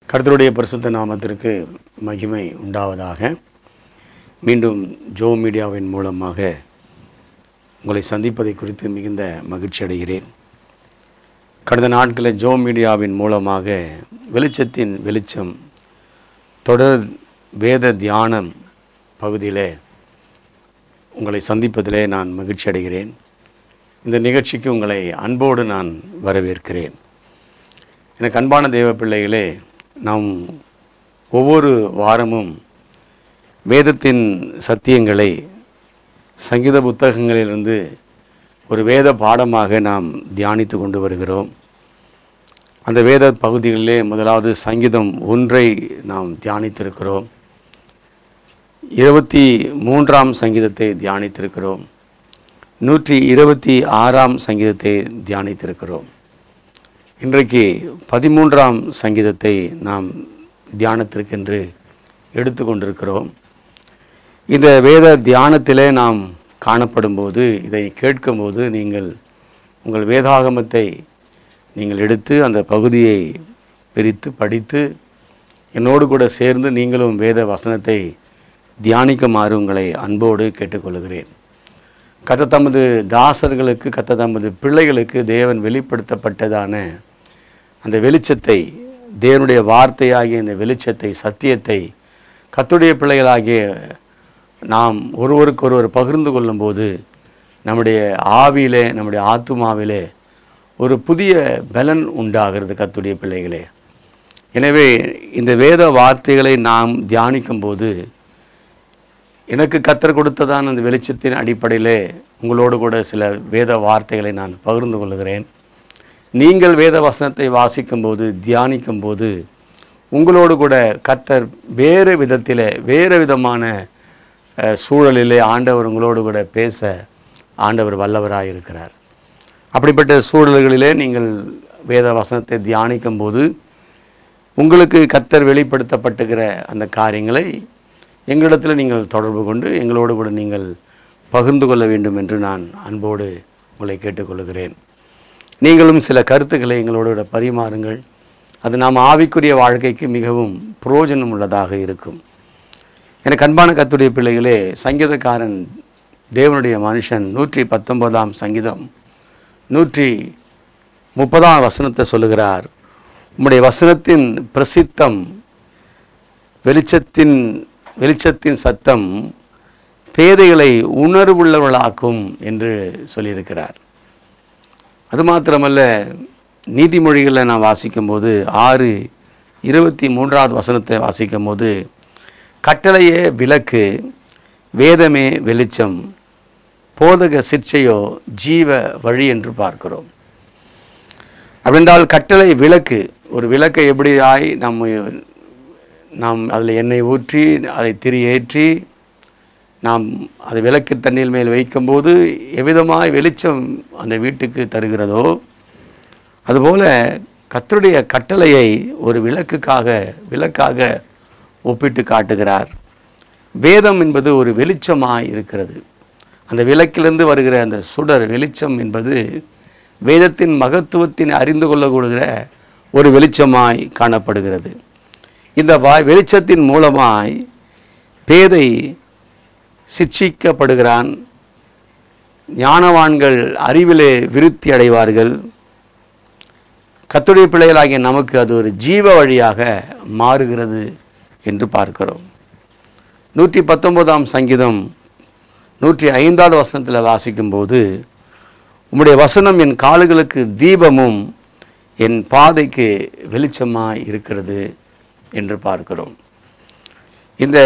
கர்த்தருடைய பரிசுத்த நாமத்திற்கு மகிமை உண்டாவதாக மீண்டும் ஜோ மீடியாவின் மூலமாக உங்களை சந்திப்பதை குறித்து மிகுந்த மகிழ்ச்சி அடைகிறேன் கடந்த நாட்களில் ஜோ மீடியாவின் மூலமாக வெளிச்சத்தின் வெளிச்சம் தொடர் வேத தியானம் பகுதியிலே உங்களை சந்திப்பதிலே நான் மகிழ்ச்சி அடைகிறேன் இந்த நிகழ்ச்சிக்கு உங்களை அன்போடு நான் வரவேற்கிறேன் எனக்கு அன்பான தேவ பிள்ளைகளே நாம் ஒவ்வொரு வாரமும் வேதத்தின் சத்தியங்களை சங்கீத புத்தகங்களிலிருந்து ஒரு வேத பாடமாக நாம் தியானித்து கொண்டு வருகிறோம் அந்த வேத பகுதிகளிலே முதலாவது சங்கீதம் ஒன்றை நாம் தியானித்திருக்கிறோம் இருபத்தி மூன்றாம் சங்கீதத்தை தியானித்திருக்கிறோம் நூற்றி இருபத்தி ஆறாம் சங்கீதத்தை தியானித்திருக்கிறோம் இன்றைக்கு பதிமூன்றாம் சங்கீதத்தை நாம் தியானத்திற்கென்று எடுத்துக்கொண்டிருக்கிறோம் இந்த வேத தியானத்திலே நாம் காணப்படும்போது இதை கேட்கும்போது நீங்கள் உங்கள் வேதாகமத்தை நீங்கள் எடுத்து அந்த பகுதியை பிரித்து படித்து என்னோடு கூட சேர்ந்து நீங்களும் வேத வசனத்தை தியானிக்குமாறு உங்களை அன்போடு கேட்டுக்கொள்கிறேன் கத்த தமது தாசர்களுக்கு கத்த தமது பிள்ளைகளுக்கு தேவன் வெளிப்படுத்தப்பட்டதான அந்த வெளிச்சத்தை தேவனுடைய வார்த்தையாகிய இந்த வெளிச்சத்தை சத்தியத்தை கத்துடைய பிள்ளைகளாகிய நாம் ஒருவருக்கொருவர் பகிர்ந்து கொள்ளும்போது நம்முடைய ஆவியிலே நம்முடைய ஆத்துமாவிலே ஒரு புதிய பலன் உண்டாகிறது கத்துடைய பிள்ளைகளே எனவே இந்த வேத வார்த்தைகளை நாம் தியானிக்கும்போது எனக்கு கத்தர் கொடுத்ததான அந்த வெளிச்சத்தின் அடிப்படையிலே உங்களோடு கூட சில வேத வார்த்தைகளை நான் பகிர்ந்து கொள்கிறேன் நீங்கள் வேத வசனத்தை வாசிக்கும்போது தியானிக்கும்போது உங்களோடு கூட கத்தர் வேறு விதத்திலே வேறு விதமான அஹ், சூழலிலே ஆண்டவர் உங்களோடு கூட பேச ஆண்டவர் வல்லவராக இருக்கிறார் அப்படிப்பட்ட சூழல்களிலே நீங்கள் வேத வசனத்தை தியானிக்கும்போது உங்களுக்கு கத்தர் வெளிப்படுத்தப்பட்டுகிற அந்த காரியங்களை எங்களிடத்தில் நீங்கள் தொடர்பு கொண்டு எங்களோடு கூட நீங்கள் பகிர்ந்து கொள்ள வேண்டும் என்று நான் அன்போடு உங்களை கேட்டுக்கொள்கிறேன் நீங்களும் சில கருத்துக்களை எங்களோடு கூட பரிமாறுங்கள் அது நாம் ஆவிக்குரிய வாழ்க்கைக்கு மிகவும் பிரயோஜனம் உள்ளதாக இருக்கும் எனக்கு அன்பான கத்துடைய பிள்ளைகளே சங்கீதக்காரன் தேவனுடைய மனுஷன் நூற்றி பத்தொன்பதாம் சங்கீதம் நூற்றி முப்பதாம் வசனத்தை சொல்லுகிறார் உம்முடைய வசனத்தின் பிரசித்தம் வெளிச்சத்தின் வெளிச்சத்தின் சத்தம் பேதைகளை உணர்வுள்ளவர்களாக்கும் என்று சொல்லியிருக்கிறார் அது மாத்திரமல்ல நீதிமொழிகளில் நான் வாசிக்கும்போது ஆறு இருபத்தி மூன்றாவது வசனத்தை வாசிக்கும்போது கட்டளையே விளக்கு வேதமே வெளிச்சம் போதக சிற்சையோ ஜீவ வழி என்று பார்க்கிறோம் அப்படின்றால் கட்டளை விளக்கு ஒரு விளக்கை எப்படி ஆய் நம்ம நாம் அதில் எண்ணெய் ஊற்றி அதை திரி ஏற்றி நாம் அதை விளக்கு தண்ணீர் மேல் வைக்கும்போது எவ்விதமாய் வெளிச்சம் அந்த வீட்டுக்கு தருகிறதோ அதுபோல கர்த்தருடைய கட்டளையை ஒரு விளக்குக்காக விளக்காக ஒப்பிட்டு காட்டுகிறார் வேதம் என்பது ஒரு வெளிச்சமாய் இருக்கிறது அந்த விளக்கிலிருந்து வருகிற அந்த சுடர் வெளிச்சம் என்பது வேதத்தின் மகத்துவத்தின் அறிந்து கொள்ளக்கூடிய ஒரு வெளிச்சமாய் காணப்படுகிறது இந்த வாய் வெளிச்சத்தின் மூலமாய் பேதை சிட்சிக்கப்படுகிறான் ஞானவான்கள் அறிவிலே விருத்தி அடைவார்கள் கத்துடைய பிள்ளைகளாகிய நமக்கு அது ஒரு ஜீவ வழியாக மாறுகிறது என்று பார்க்கிறோம் நூற்றி பத்தொன்பதாம் சங்கீதம் நூற்றி ஐந்தாவது வசனத்தில் வாசிக்கும்போது உம்முடைய வசனம் என் காலுகளுக்கு தீபமும் என் பாதைக்கு வெளிச்சமாய் இருக்கிறது என்று பார்க்கிறோம் இந்த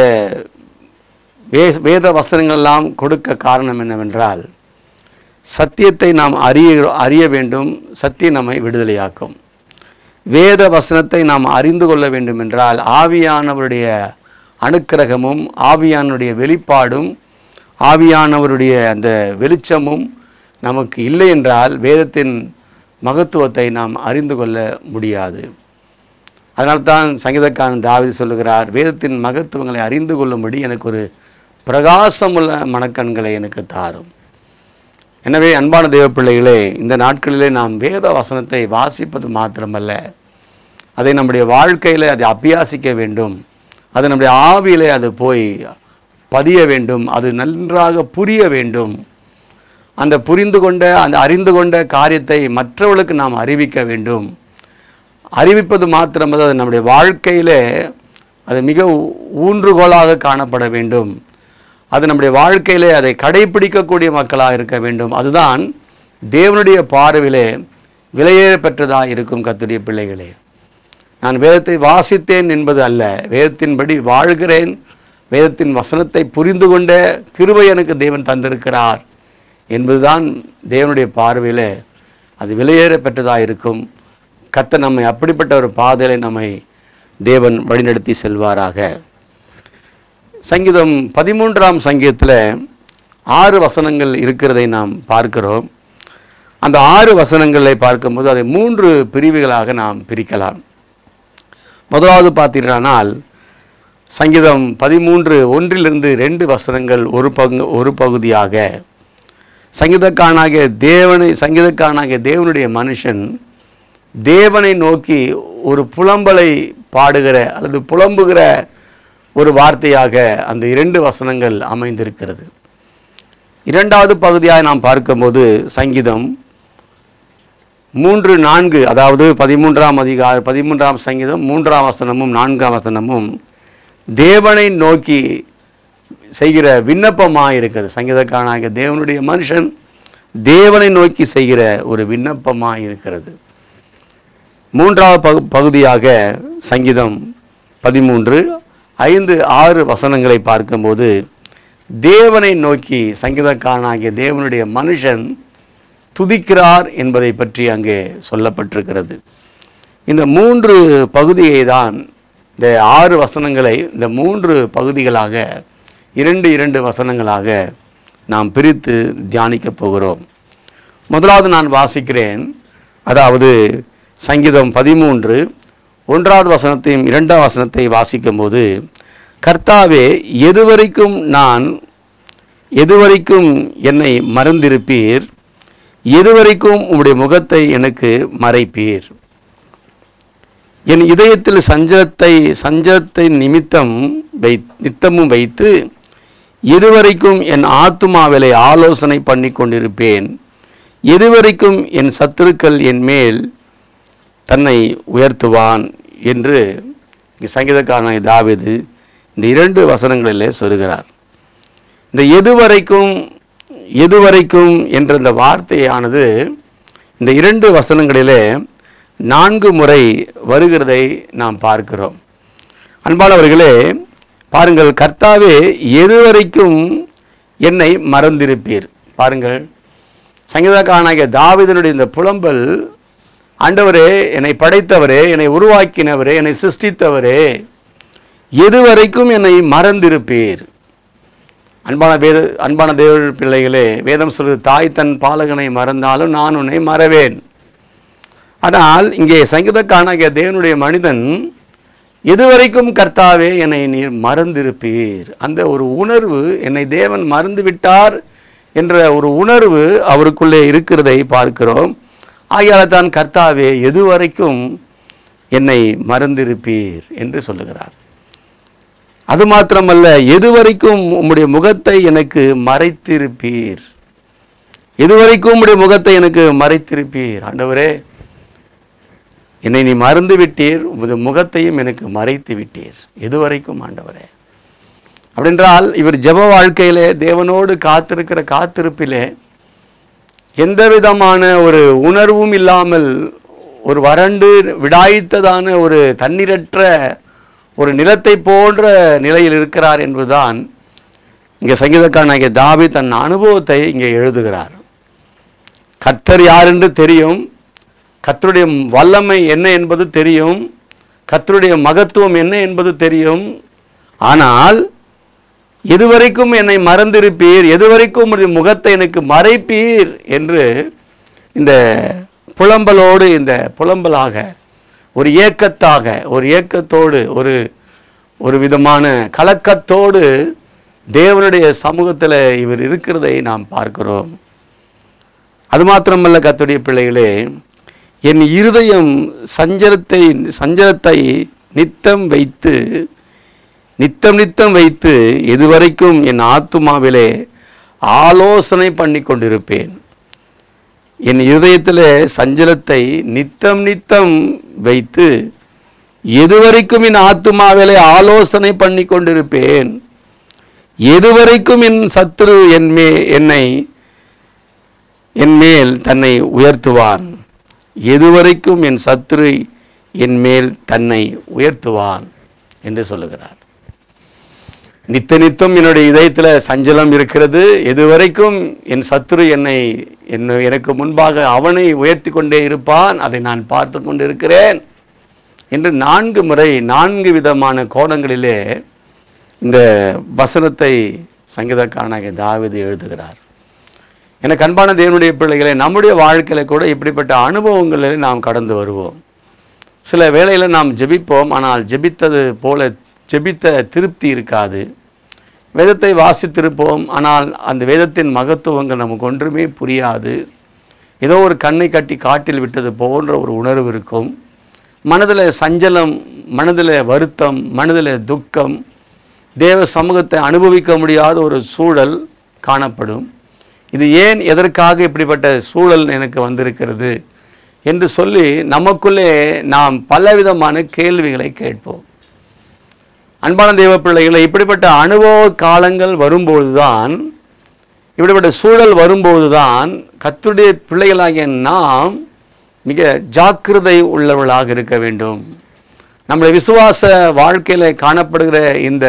வே வேத வசனங்கள்லாம் கொடுக்க காரணம் என்னவென்றால் சத்தியத்தை நாம் அறிய அறிய வேண்டும் சத்தியம் நம்மை விடுதலையாக்கும் வேத வசனத்தை நாம் அறிந்து கொள்ள வேண்டும் என்றால் ஆவியானவருடைய அனுக்கிரகமும் ஆவியானுடைய வெளிப்பாடும் ஆவியானவருடைய அந்த வெளிச்சமும் நமக்கு இல்லை என்றால் வேதத்தின் மகத்துவத்தை நாம் அறிந்து கொள்ள முடியாது அதனால்தான் சங்கீதக்காரன் தாவீது சொல்லுகிறார் வேதத்தின் மகத்துவங்களை அறிந்து கொள்ளும்படி எனக்கு ஒரு பிரகாசமுள்ள மனக்கண்களை எனக்கு தாரும் எனவே அன்பான தேவ பிள்ளைகளே இந்த நாட்களிலே நாம் வேத வசனத்தை வாசிப்பது மாத்திரமல்ல அதை நம்முடைய வாழ்க்கையில் அதை அபியாசிக்க வேண்டும் அது நம்முடைய ஆவியிலே அது போய் பதிய வேண்டும் அது நன்றாக புரிய வேண்டும் அந்த புரிந்து கொண்ட அந்த அறிந்து கொண்ட காரியத்தை மற்றவர்களுக்கு நாம் அறிவிக்க வேண்டும் அறிவிப்பது மாத்திரமல்ல அது நம்முடைய வாழ்க்கையிலே அது மிக ஊ- ஊன்றுகோலாக காணப்பட வேண்டும் அது நம்முடைய வாழ்க்கையிலே அதை கடைபிடிக்கக்கூடிய மக்களாக இருக்க வேண்டும் அதுதான் தேவனுடைய பார்வையிலே விலையேற பெற்றதாக இருக்கும் கத்துடைய பிள்ளைகளே நான் வேதத்தை வாசித்தேன் என்பது அல்ல வேதத்தின்படி வாழ்கிறேன் வேதத்தின் வசனத்தை புரிந்து கொண்ட கிருபை எனக்கு தேவன் தந்திருக்கிறார் என்பதுதான் தேவனுடைய பார்வையில் அது விலையேற பெற்றதாக இருக்கும் கத்த நம்மை அப்படிப்பட்ட ஒரு பாதையில நம்மை தேவன் வழிநடத்தி செல்வாராக சங்கீதம் பதிமூன்றாம் சங்கீதத்தில் ஆறு வசனங்கள் இருக்கிறதை நாம் பார்க்கிறோம் அந்த ஆறு வசனங்களை பார்க்கும்போது அதை மூன்று பிரிவுகளாக நாம் பிரிக்கலாம் முதலாவது பார்த்தீர்களானால் சங்கீதம் பதிமூன்று ஒன்றிலிருந்து ரெண்டு வசனங்கள் ஒரு பங்கு ஒரு பகுதியாக சங்கீதக்காரனாகிய தேவனை சங்கீதக்காரனாகிய தேவனுடைய மனுஷன் தேவனை நோக்கி ஒரு புலம்பலை பாடுகிற அல்லது புலம்புகிற ஒரு வார்த்தையாக அந்த இரண்டு வசனங்கள் அமைந்திருக்கிறது இரண்டாவது பகுதியாக நாம் பார்க்கும்போது சங்கீதம் மூன்று நான்கு அதாவது பதிமூன்றாம் அதிகார பதிமூன்றாம் சங்கீதம் மூன்றாம் வசனமும் நான்காம் வசனமும் தேவனை நோக்கி செய்கிற விண்ணப்பமாக இருக்கிறது சங்கீதக்காரனாகிய தேவனுடைய மனுஷன் தேவனை நோக்கி செய்கிற ஒரு விண்ணப்பமாக இருக்கிறது மூன்றாவது பகு பகுதியாக சங்கீதம் பதிமூன்று ஐந்து ஆறு வசனங்களை பார்க்கும்போது தேவனை நோக்கி சங்கீதக்காரனாகிய தேவனுடைய மனுஷன் துதிக்கிறார் என்பதை பற்றி அங்கே சொல்லப்பட்டிருக்கிறது இந்த மூன்று பகுதியை தான் இந்த ஆறு வசனங்களை இந்த மூன்று பகுதிகளாக இரண்டு இரண்டு வசனங்களாக நாம் பிரித்து தியானிக்கப் போகிறோம் முதலாவது நான் வாசிக்கிறேன் அதாவது சங்கீதம் பதிமூன்று ஒன்றாவது வசனத்தையும் இரண்டாம் வசனத்தை வாசிக்கும்போது கர்த்தாவே எதுவரைக்கும் நான் எதுவரைக்கும் என்னை மறந்திருப்பீர் எதுவரைக்கும் உம்முடைய முகத்தை எனக்கு மறைப்பீர் என் இதயத்தில் சஞ்சலத்தை சஞ்சலத்தை நிமித்தம் வை நித்தமும் வைத்து எதுவரைக்கும் என் ஆத்துமாவிலை ஆலோசனை பண்ணி கொண்டிருப்பேன் எதுவரைக்கும் என் சத்துருக்கள் என் மேல் தன்னை உயர்த்துவான் என்று இங்கே சங்கீதக்காரனாய் தாவீது இந்த இரண்டு வசனங்களிலே சொல்கிறார் இந்த எதுவரைக்கும் எதுவரைக்கும் என்ற இந்த வார்த்தையானது இந்த இரண்டு வசனங்களிலே நான்கு முறை வருகிறதை நாம் பார்க்கிறோம் அன்பானவர்களே பாருங்கள் கர்த்தாவே எதுவரைக்கும் என்னை மறந்திருப்பீர் பாருங்கள் சங்கீதக்காரனாகிய தாவீதனுடைய இந்த புலம்பல் ஆண்டவரே என்னை படைத்தவரே என்னை உருவாக்கினவரே என்னை சிருஷ்டித்தவரே எதுவரைக்கும் என்னை மறந்திருப்பீர் அன்பான வேத அன்பான தேவ பிள்ளைகளே வேதம் சொல்வது தாய் தன் பாலகனை மறந்தாலும் நான் உன்னை மறவேன் ஆனால் இங்கே சங்கீதக்காரனாகிய தேவனுடைய மனிதன் எதுவரைக்கும் கர்த்தாவே என்னை நீர் மறந்திருப்பீர் அந்த ஒரு உணர்வு என்னை தேவன் மறந்து விட்டார் என்ற ஒரு உணர்வு அவருக்குள்ளே இருக்கிறதை பார்க்கிறோம் ஆகையால் தான் கர்த்தாவே எதுவரைக்கும் என்னை மறந்திருப்பீர் என்று சொல்லுகிறார் அது மாத்திரமல்ல எதுவரைக்கும் உம்முடைய முகத்தை எனக்கு மறைத்திருப்பீர் எதுவரைக்கும் உம்முடைய முகத்தை எனக்கு மறைத்திருப்பீர் ஆண்டவரே என்னை நீ மறந்து விட்டீர் உமது முகத்தையும் எனக்கு மறைத்து விட்டீர் எதுவரைக்கும் ஆண்டவரே அப்படின்றால் இவர் ஜெப வாழ்க்கையிலே தேவனோடு காத்திருக்கிற காத்திருப்பிலே எந்த விதமான ஒரு உணர்வும் இல்லாமல் ஒரு வறண்டு விடாய்த்ததான ஒரு தண்ணீரற்ற ஒரு நிலத்தை போன்ற நிலையில் இருக்கிறார் என்பதுதான் இங்கே சங்கீதக்காரனாகிய தாவி தன் அனுபவத்தை இங்கே எழுதுகிறார் கர்த்தர் யார் என்று தெரியும் கர்த்தருடைய வல்லமை என்ன என்பது தெரியும் கர்த்தருடைய மகத்துவம் என்ன என்பது தெரியும் ஆனால் எதுவரைக்கும் என்னை மறந்திருப்பீர் எதுவரைக்கும் உம்முடைய முகத்தை எனக்கு மறைப்பீர் என்று இந்த புலம்பலோடு இந்த புலம்பலாக ஒரு ஏக்கத்தாக ஒரு ஏக்கத்தோடு ஒரு ஒரு விதமான கலக்கத்தோடு தேவனுடைய சமூகத்தில் இவர் இருக்கிறதை நாம் பார்க்கிறோம் அது மாத்திரமல்ல கத்துடைய பிள்ளைகளே என் இருதயம் சஞ்சலத்தை சஞ்சலத்தை நித்தம் வைத்து நித்தம் நித்தம் வைத்து இதுவரைக்கும் என் ஆத்துமாவிலே ஆலோசனை பண்ணி கொண்டிருப்பேன் என் இருதயத்தில் சஞ்சலத்தை நித்தம் நித்தம் வைத்து எதுவரைக்கும் என் ஆத்துமாவிலே ஆலோசனை பண்ணி கொண்டிருப்பேன் எதுவரைக்கும் என் சத்துரு என் மே என்னை என் மேல் தன்னை உயர்த்துவான் எதுவரைக்கும் என் சத்துரு என் மேல் தன்னை உயர்த்துவான் என்று சொல்லுகிறார் நித்த நித்தம் என்னுடைய இதயத்தில் சஞ்சலம் இருக்கிறது எதுவரைக்கும் என் சத்துரு என்னை என்னை எனக்கு முன்பாக அவனை உயர்த்தி கொண்டே இருப்பான் அதை நான் பார்த்து கொண்டு இருக்கிறேன் என்று நான்கு முறை நான்கு விதமான கோணங்களிலே இந்த வசனத்தை சங்கீதக்காரனாகிய தாவீது எழுதுகிறார் எனக்கு அன்பான தேவனுடைய பிள்ளைகளை நம்முடைய வாழ்க்கையில கூட இப்படிப்பட்ட அனுபவங்களில் நாம் கடந்து வருவோம் சில வேளையில் நாம் ஜெபிப்போம் ஆனால் ஜெபித்தது போல ஜெபித்த திருப்தி இருக்காது வேதத்தை வாசித்திருப்போம் ஆனால் அந்த வேதத்தின் மகத்துவங்கள் நமக்கு ஒன்றுமே புரியாது ஏதோ ஒரு கண்ணை கட்டி காட்டில் விட்டது போன்ற ஒரு உணர்வு இருக்கும் மனதில் சஞ்சலம் மனதில் வருத்தம் மனதில் துக்கம் தேவ சமூகத்தை அனுபவிக்க முடியாத ஒரு சூழல் காணப்படும் இது ஏன் எதற்காக இப்படிப்பட்ட சூழல் எனக்கு வந்திருக்கிறது என்று சொல்லி நமக்குள்ளே நாம் பலவிதமான கேள்விகளை கேட்போம் அன்பான தேவ பிள்ளைகளை இப்படிப்பட்ட அனுபவ காலங்கள் வரும்போதுதான் இப்படிப்பட்ட சூழல் வரும்போதுதான் கர்த்தருடைய பிள்ளைகளாகிய நாம் மிக ஜாக்கிரதை உள்ளவர்களாக இருக்க வேண்டும் நம்முடைய விசுவாச வாழ்க்கையில் காணப்படுகிற இந்த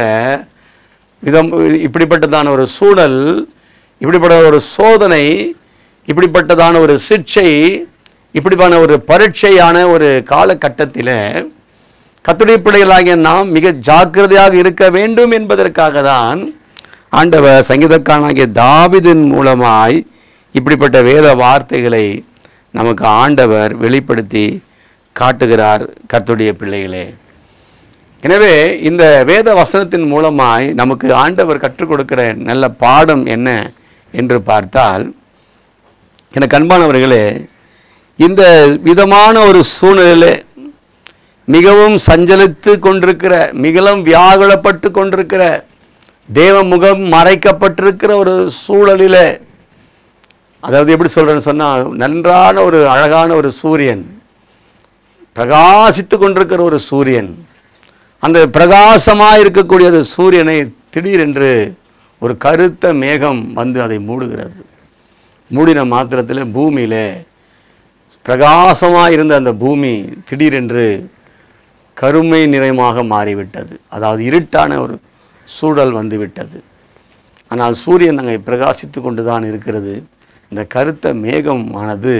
விதம் இப்படிப்பட்டதான ஒரு சூழல் இப்படிப்பட்ட ஒரு சோதனை இப்படிப்பட்டதான ஒரு சிக்ஷை இப்படிப்பட்ட ஒரு பரீட்சையான ஒரு காலகட்டத்தில் கத்துடைய பிள்ளைகளாகிய நாம் மிக ஜாக்கிரதையாக இருக்க வேண்டும் என்பதற்காக தான் ஆண்டவர் சங்கீதக்காரனாகிய தாவிதின் மூலமாய் இப்படிப்பட்ட வேத வார்த்தைகளை நமக்கு ஆண்டவர் வெளிப்படுத்தி காட்டுகிறார் கர்த்தருடைய பிள்ளைகளே எனவே இந்த வேத வசனத்தின் மூலமாய் நமக்கு ஆண்டவர் கற்றுக் கொடுக்கிற நல்ல பாடம் என்ன என்று பார்த்தால் எனக்கு அன்பானவர்களே இந்த விதமான ஒரு சூழ்நிலையிலே மிகவும் சஞ்சலித்து கொண்டிருக்கிற மிகவும் வியாகுலப்பட்டு கொண்டிருக்கிற தேவ முகம் மறைக்கப்பட்டிருக்கிற ஒரு சூழலிலே அதாவது எப்படி சொல்றேன்னு சொன்னால் நன்றான ஒரு அழகான ஒரு சூரியன் பிரகாசித்து கொண்டிருக்கிற ஒரு சூரியன் அந்த பிரகாசமாக இருக்கக்கூடிய அந்த சூரியனை திடீரென்று ஒரு கருத்த மேகம் வந்து அதை மூடுகிறது மூடின மாத்திரத்தில் பூமியிலே பிரகாசமாக இருந்த அந்த பூமி திடீரென்று கருமை நிறமாக மாறிவிட்டது அதாவது இருட்டான ஒரு சூழல் வந்துவிட்டது ஆனால் சூரியன் அங்கே பிரகாசித்து கொண்டு தான் இருக்கிறது இந்த கருத்த மேகம் ஆனது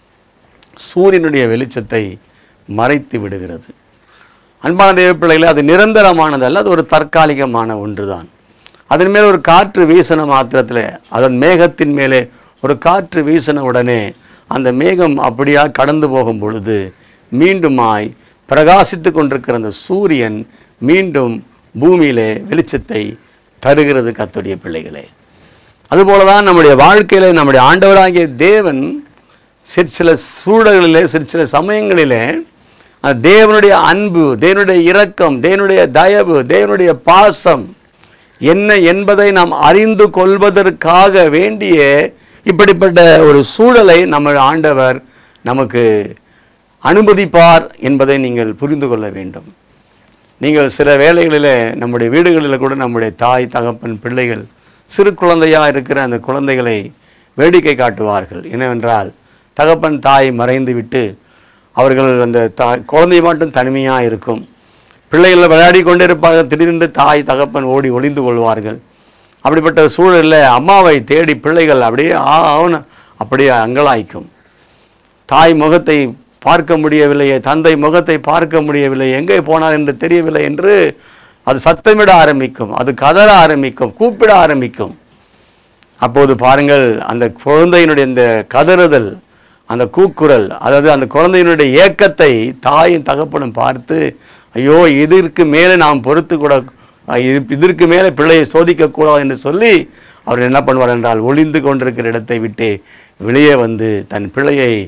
சூரியனுடைய வெளிச்சத்தை மறைத்து விடுகிறது அன்பான தேவ பிள்ளைகளே அது நிரந்தரமானதல்ல அது ஒரு தற்காலிகமான ஒன்றுதான் அதன் மேல் ஒரு காற்று வீசின மாத்திரத்தில் அதன் மேகத்தின் மேலே ஒரு காற்று வீசின உடனே அந்த மேகம் அப்படியா கடந்து போகும் பொழுது மீண்டுமாய் பிரகாசித்து கொண்டிருக்கிற அந்த சூரியன் மீண்டும் பூமியிலே வெளிச்சத்தை தருகிறது கத்துடைய பிள்ளைகளே அதுபோல தான் நம்முடைய வாழ்க்கையில நம்முடைய ஆண்டவராகிய தேவன் சிறு சில சூழல்களிலே சிறு சில சமயங்களிலே அந்த தேவனுடைய அன்பு தேவனுடைய இரக்கம் தேவனுடைய தயவு தேவனுடைய பாசம் என்ன என்பதை நாம் அறிந்து கொள்வதற்காக வேண்டிய இப்படிப்பட்ட ஒரு சூழலை நம்ம ஆண்டவர் நமக்கு அனுமதிப்பார் என்பதை நீங்கள் புரிந்து கொள்ள வேண்டும் நீங்கள் சில வேளைகளில் நம்முடைய வீடுகளில் கூட நம்முடைய தாய் தகப்பன் பிள்ளைகள் சிறு குழந்தையாக இருக்கிற அந்த குழந்தைகளை வேடிக்கை காட்டுவார்கள் என்னவென்றால் தகப்பன் தாய் மறைந்து விட்டு அவர்கள் அந்த தா குழந்தை மட்டும் தனிமையாக இருக்கும் பிள்ளைகள் விளையாடி கொண்டே இருப்பார்கள் திடீரென்று தாய் தகப்பன் ஓடி ஒளிந்து கொள்வார்கள் அப்படிப்பட்ட சூழலில் அம்மாவை தேடி பிள்ளைகள் அப்படியே ஆ ஆவன அப்படியே அங்கலாய்க்கும் தாய் முகத்தை பார்க்க முடியவில்லையே தந்தை முகத்தை பார்க்க முடியவில்லை எங்கே போனார் என்று தெரியவில்லை என்று அது சத்தமிட ஆரம்பிக்கும் அது கதற ஆரம்பிக்கும் கூப்பிட ஆரம்பிக்கும் அப்போது பாருங்கள் அந்த குழந்தையினுடைய இந்த கதறுதல் அந்த கூக்குரல் அதாவது அந்த குழந்தையினுடைய ஏக்கத்தை தாயும் தகப்பனும் பார்த்து ஐயோ இதற்கு மேலே நாம் பொறுத்து கூட இது- இதற்கு மேலே பிள்ளையை சோதிக்கக்கூடாது என்று சொல்லி அவர் என்ன பண்ணுவார் என்றால் ஒளிந்து கொண்டிருக்கிற இடத்தை விட்டு வெளியே வந்து தன் பிள்ளையை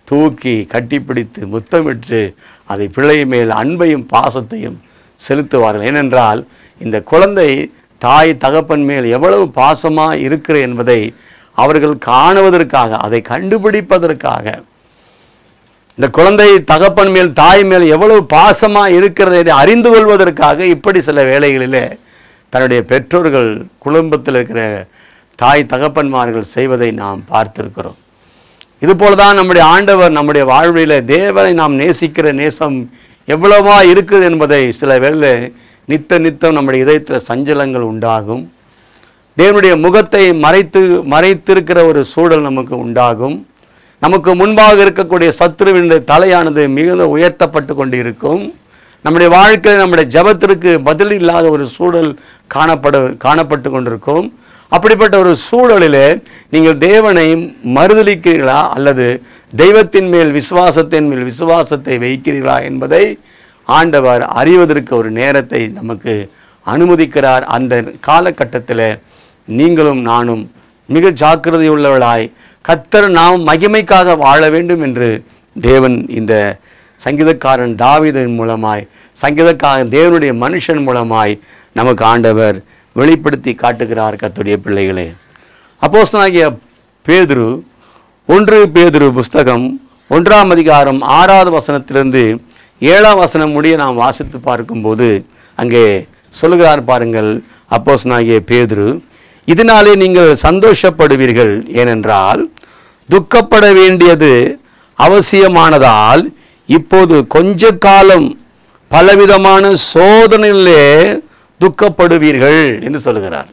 தூக்கி கட்டிப்பிடித்து முத்தமிட்டு அதை பிள்ளை மேல் அன்பையும் பாசத்தையும் செலுத்துவார்கள் ஏனென்றால் இந்த குழந்தை தாய் தகப்பன் மேல் எவ்வளவு பாசமாக இருக்கிற என்பதை அவர்கள் காணுவதற்காக அதை கண்டுபிடிப்பதற்காக இந்த குழந்தை தகப்பன் மேல் தாய் மேல் எவ்வளவு பாசமா இருக்கிறதை அறிந்து கொள்வதற்காக இப்படி சில வேளைகளிலே தன்னுடைய பெற்றோர்கள் குடும்பத்தில் இருக்கிற தாய் தகப்பன்மார்கள் செய்வதை நாம் பார்த்திருக்கிறோம் இதுபோல தான் நம்முடைய ஆண்டவர் நம்முடைய வாழ்வில தேவனை நாம் நேசிக்கிற நேசம் எவ்வளவா இருக்குது என்பதை சில வேளை நித்த நித்தம் நம்முடைய இதயத்தில் சஞ்சலங்கள் உண்டாகும் தேவனுடைய முகத்தை மறைத்து மறைத்திருக்கிற ஒரு சூழல் நமக்கு உண்டாகும் நமக்கு முன்பாக இருக்கக்கூடிய சத்துருவினுடைய தலையானது மிகுந்த உயர்த்தப்பட்டு கொண்டு இருக்கும் நம்முடைய வாழ்க்கையில் நம்முடைய ஜபத்திற்கு பதில் இல்லாத ஒரு சூழல் காணப்பட காணப்பட்டு கொண்டிருக்கும் அப்படிப்பட்ட ஒரு சூழலிலே நீங்கள் தேவனை மறுதலிக்கிறீர்களா அல்லது தெய்வத்தின் மேல் விசுவாசத்தின் மேல் விசுவாசத்தை வைக்கிறீர்களா என்பதை ஆண்டவர் அறிவதற்கு ஒரு நேரத்தை நமக்கு அனுமதிக்கிறார் அந்த காலகட்டத்தில் நீங்களும் நானும் மிக ஜாக்கிரதையுள்ளவர்களாய் கத்தர் நாம் மகிமைக்காக வாழ வேண்டும் என்று தேவன் இந்த சங்கீதக்காரன் தாவீதின் மூலமாய் சங்கீதக்காரன் தேவனுடைய மனுஷன் மூலமாய் நமக்கு ஆண்டவர் வெளிப்படுத்தி காட்டுகிறார் கத்துடைய பிள்ளைகளே அப்போஸ்தலனாகிய பேதுரு ஒன்று பேதுரு புஸ்தகம் ஒன்றாம் அதிகாரம் ஆறாவது வசனத்திலிருந்து ஏழாம் வசனம் முடிய நாம் வாசித்து பார்க்கும்போது அங்கே சொல்லுகிறார் பாருங்கள் அப்போஸ்தலனாகிய பேதுரு இதனாலே நீங்கள் சந்தோஷப்படுவீர்கள் ஏனென்றால் துக்கப்பட வேண்டியது அவசியமானதால் இப்போது கொஞ்ச காலம் பலவிதமான சோதனையிலே துக்கப்படுவீர்கள் என்று சொல்லுகிறார்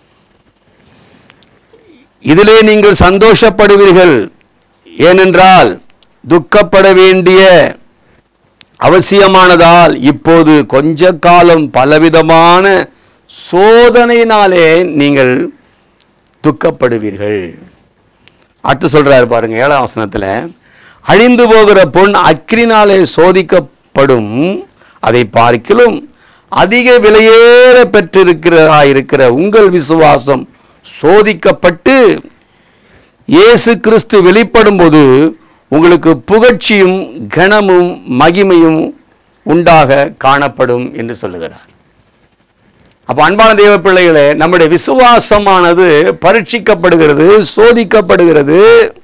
இதிலே நீங்கள் சந்தோஷப்படுவீர்கள் ஏனென்றால் துக்கப்பட வேண்டிய அவசியமானதால் இப்போது கொஞ்ச காலம் பலவிதமான சோதனையினாலே நீங்கள் துக்கப்படுவீர்கள் அடுத்து சொல்றாரு பாருங்க ஏழாம் வசனத்துல அழிந்து போகிற பொன் அக்கிரினாலே சோதிக்கப்படும் அதை பார்க்கிலும் அதிக விலையேற பெற்றிருக்கிறதா இருக்கிற உங்கள் விசுவாசம் சோதிக்கப்பட்டு இயேசு கிறிஸ்து வெளிப்படும்போது உங்களுக்கு புகழ்ச்சியும் கனமும் மகிமையும் உண்டாக காணப்படும் என்று சொல்லுகிறார் அப்ப அன்பான தேவ பிள்ளைகளே நம்முடைய விசுவாசமானது பரீட்சிக்கப்படுகிறது சோதிக்கப்படுகிறது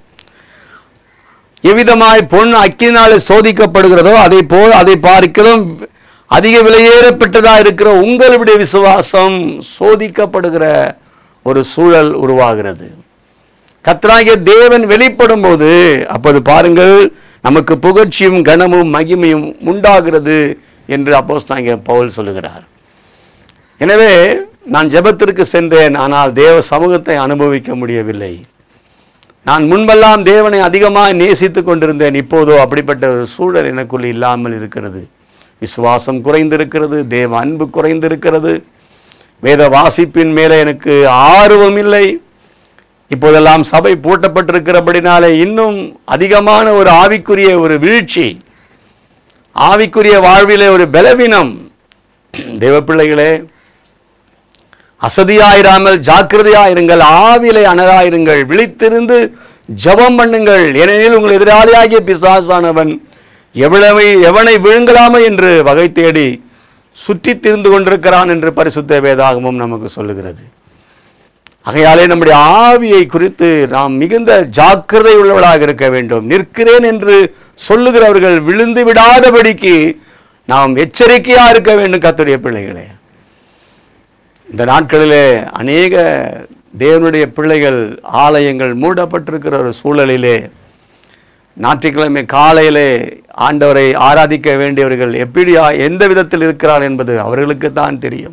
எவ்விதமாய் பொன் அக்கினாலே சோதிக்கப்படுகிறதோ அதை போல் அதை பார்க்கிறோம் அதிக விலையேறப்பட்டதா இருக்கிற உங்களுடைய விசுவாசம் சோதிக்கப்படுகிற ஒரு சூழல் உருவாகிறது கர்த்தராகிய தேவன் வெளிப்படும் போது அப்போது பாருங்கள் நமக்கு புகழ்ச்சியும் கனமும் மகிமையும் உண்டாகிறது என்று அப்போஸ்தலனாகிய பவுல் சொல்லுகிறார் எனவே நான் ஜெபத்திற்கு சென்றேன் ஆனால் தேவ சமூகத்தை அனுபவிக்க முடியவில்லை நான் முன்பெல்லாம் தேவனை அதிகமாக நேசித்து கொண்டிருந்தேன் இப்போதோ அப்படிப்பட்ட ஒரு சூழல் எனக்குள் இல்லாமல் இருக்கிறது விசுவாசம் குறைந்திருக்கிறது தேவ அன்பு குறைந்திருக்கிறது வேத வாசிப்பின் மேலே எனக்கு ஆர்வம் இல்லை இப்போதெல்லாம் சபை பூட்டப்பட்டிருக்கிறபடினாலே இன்னும் அதிகமான ஒரு ஆவிக்குரிய ஒரு வீழ்ச்சி ஆவிக்குரிய வாழ்விலே ஒரு பலவீனம் தேவ பிள்ளைகளே அசதியாயிராமல் ஜாக்கிரதையாயிருங்கள் ஆவிலை அனதாயிருங்கள் விழித்திருந்து ஜெபம் பண்ணுங்கள் ஏனெனில் உங்கள் எதிராளியாகிய பிசாசானவன் எவ்வளவை எவனை விழுங்கலாமோ என்று வகை தேடி சுற்றித் திரிந்து கொண்டிருக்கிறான் என்று பரிசுத்த வேதாகமும் நமக்கு சொல்லுகிறது ஆகையாலே நம்முடைய ஆவியை குறித்து நாம் மிகுந்த ஜாக்கிரதை உள்ளவர்களாக இருக்க வேண்டும் நிற்கிறேன் என்று சொல்லுகிறவர்கள் விழுந்து விடாதபடிக்கு நாம் எச்சரிக்கையா இருக்க வேண்டும் கர்த்தருடைய பிள்ளைகளே இந்த நாட்களிலே அநேக தேவனுடைய பிள்ளைகள் ஆலயங்கள் மூடப்பட்டிருக்கிற ஒரு சூழலிலே ஞாயிற்றுக்கிழமை காலையிலே ஆண்டவரை ஆராதிக்க வேண்டியவர்கள் எப்படியா எந்த விதத்தில் இருக்கிறார் என்பது அவர்களுக்கு தான் தெரியும்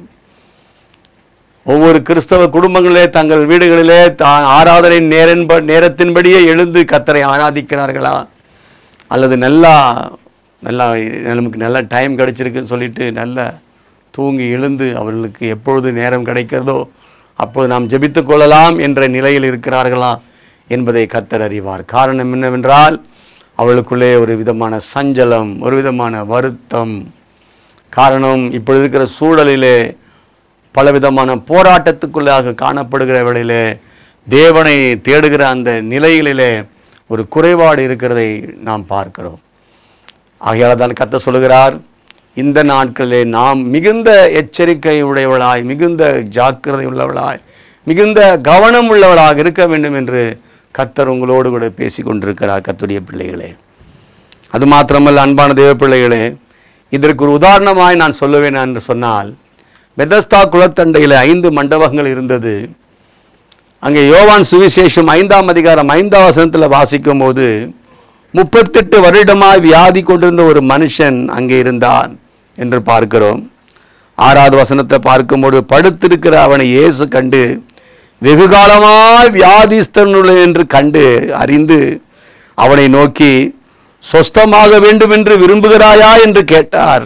ஒவ்வொரு கிறிஸ்தவ குடும்பங்களிலே தங்கள் வீடுகளிலே தான் ஆராதனை நேரன்ப நேரத்தின்படியே எழுந்து கத்தரை ஆராதிக்கிறார்களா அல்லது நல்லா நல்லா நமக்கு நல்ல டைம் கிடைச்சிருக்குன்னு சொல்லிட்டு நல்ல தூங்கி எழுந்து அவர்களுக்கு எப்பொழுது நேரம் கிடைக்கிறதோ அப்போது நாம் ஜெபித்துக் கொள்ளலாம் என்ற நிலையில் இருக்கிறார்களா என்பதை கத்தர் அறிவார் காரணம் என்னவென்றால் அவளுக்குள்ளே ஒரு விதமான சஞ்சலம் ஒரு விதமான வருத்தம் காரணம் இப்பொழுது இருக்கிற சூழலிலே பலவிதமான போராட்டத்துக்குள்ளாக காணப்படுகிற வேளையிலே தேவனை தேடுகிற அந்த நிலைகளிலே ஒரு குறைபாடு இருக்கிறதை நாம் பார்க்கிறோம் ஆகையால் தான் கத்த சொல்லுகிறார் இந்த நாட்களிலே நாம் மிகுந்த எச்சரிக்கை உடையவளாய் மிகுந்த ஜாக்கிரதை உள்ளவளாய் மிகுந்த கவனம் உள்ளவளாக இருக்க வேண்டும் என்று கத்தர் உங்களோடு கூட பேசி கொண்டிருக்கிறார் கத்துடைய பிள்ளைகளே அது மாத்திரமல்ல அன்பான தேவ பிள்ளைகளே இதற்கு ஒரு உதாரணமாய் நான் சொல்லுவேன் என்று சொன்னால் பெதஸ்தா குளத்தண்டையில் ஐந்து மண்டபங்கள் இருந்தது அங்கே யோவான் சுவிசேஷம் ஐந்தாம் அதிகாரம் ஐந்தாம் வசனத்தில் வாசிக்கும் போது முப்பத்தெட்டு வருடமாய் வியாதி கொண்டிருந்த ஒரு மனுஷன் அங்கே இருந்தான் என்று பார்க்கிறோம் ஆறாவது வசனத்தை பார்க்கும்போது படுத்திருக்கிற அவனை இயேசு கண்டு வெகு காலமாய் வியாதிஸ்தனுள்ள என்று கண்டு அறிந்து அவனை நோக்கி சொஸ்தமாக வேண்டும் என்று விரும்புகிறாயா என்று கேட்டார்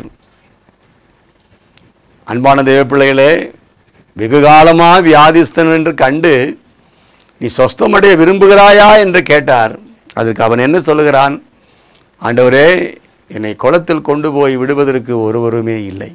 அன்பான தேவ பிள்ளைகளே வெகு காலமா வியாதிஸ்தன் என்று கண்டு நீ சொஸ்தமடைய விரும்புகிறாயா என்று கேட்டார் அதற்கு அவன் என்ன சொல்லுகிறான் ஆண்டவரே என்னை குளத்தில் கொண்டு போய் விடுவதற்கு ஒருவருமே இல்லை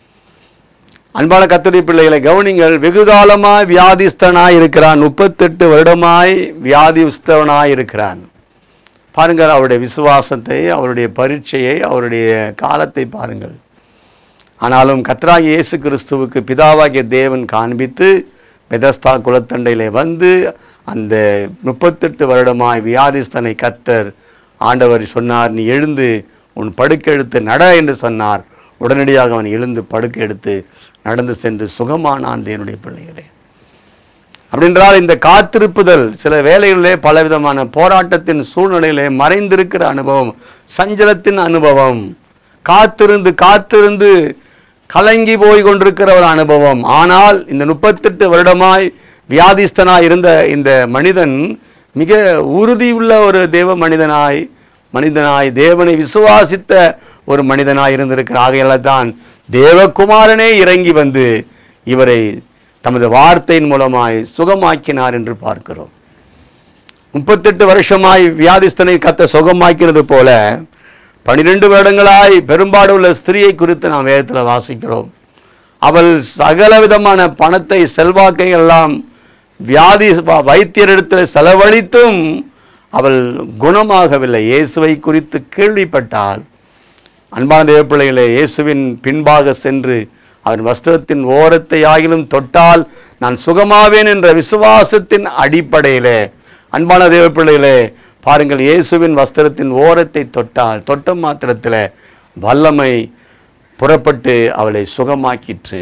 அன்பான கத்துடைய பிள்ளைகளை கவனிங்கள் வெகு காலமாய் வியாதிஸ்தனாய் இருக்கிறான் முப்பத்தெட்டு வருடமாய் வியாதிஸ்தவனாய் இருக்கிறான் பாருங்கள் அவருடைய விசுவாசத்தை அவருடைய பரீட்சையை அவருடைய காலத்தை பாருங்கள் ஆனாலும் கத்ராகி இயேசு கிறிஸ்துவுக்கு பிதாவாகிய தேவன் காண்பித்து பெதஸ்தா குலத்தண்டையிலே வந்து அந்த முப்பத்தெட்டு வருடமாய் வியாதிஸ்தனை கத்தர் ஆண்டவர் சொன்னார் நீ எழுந்து உன் படுக்கை எடுத்து நட என்று சொன்னார் உடனடியாக அவன் எழுந்து படுக்கை எடுத்து நடந்து சென்று சுகமானான் தேவனுடைய பிள்ளைகளே அப்படின்றால் இந்த காத்திருப்புதல் சில வேளைகளிலே பலவிதமான போராட்டத்தின் சூழ்நிலையிலே மறைந்திருக்கிற அனுபவம் சஞ்சலத்தின் அனுபவம் காத்திருந்து காத்திருந்து கலங்கி போய் கொண்டிருக்கிற ஒரு அனுபவம் ஆனால் இந்த முப்பத்தெட்டு வருடமாய் வியாதிஸ்தனாய் இருந்த இந்த மனிதன் மிக உறுதியுள்ள ஒரு தேவ மனிதனாய் மனிதனாய் தேவனை விசுவாசித்த ஒரு மனிதனாய் இருந்திருக்கிற ஆகையால தான் தேவகுமாரனே இறங்கி வந்து இவரை தமது வார்த்தையின் மூலமாய் சுகமாக்கினார் என்று பார்க்கிறோம் முப்பத்தெட்டு வருஷமாய் வியாதிஸ்தனை கத்த சுகமாக்கினது போல பனிரெண்டு வருடங்களாய் பெரும்பாடு உள்ள ஸ்திரியை குறித்து நாம் வேதத்தில் வாசிக்கிறோம் அவள் சகல விதமான பணத்தை செல்வாக்கை எல்லாம் வியாதி வைத்தியரிடத்தில் செலவழித்தும் அவள் குணமாகவில்லை இயேசுவை குறித்து கேள்விப்பட்டால் அன்பான தேவப்பிள்ளைகளே இயேசுவின் பின்பாக சென்று அவர் வஸ்திரத்தின் ஓரத்தை ஆகிலும் தொட்டால் நான் சுகமாவேன் என்ற விசுவாசத்தின் அடிப்படையிலே அன்பான தேவப்பிள்ளைகளே பாருங்கள் இயேசுவின் வஸ்திரத்தின் ஓரத்தை தொட்டால் தொட்ட மாத்திரத்தில் வல்லமை புறப்பட்டு அவளை சுகமாக்கிற்று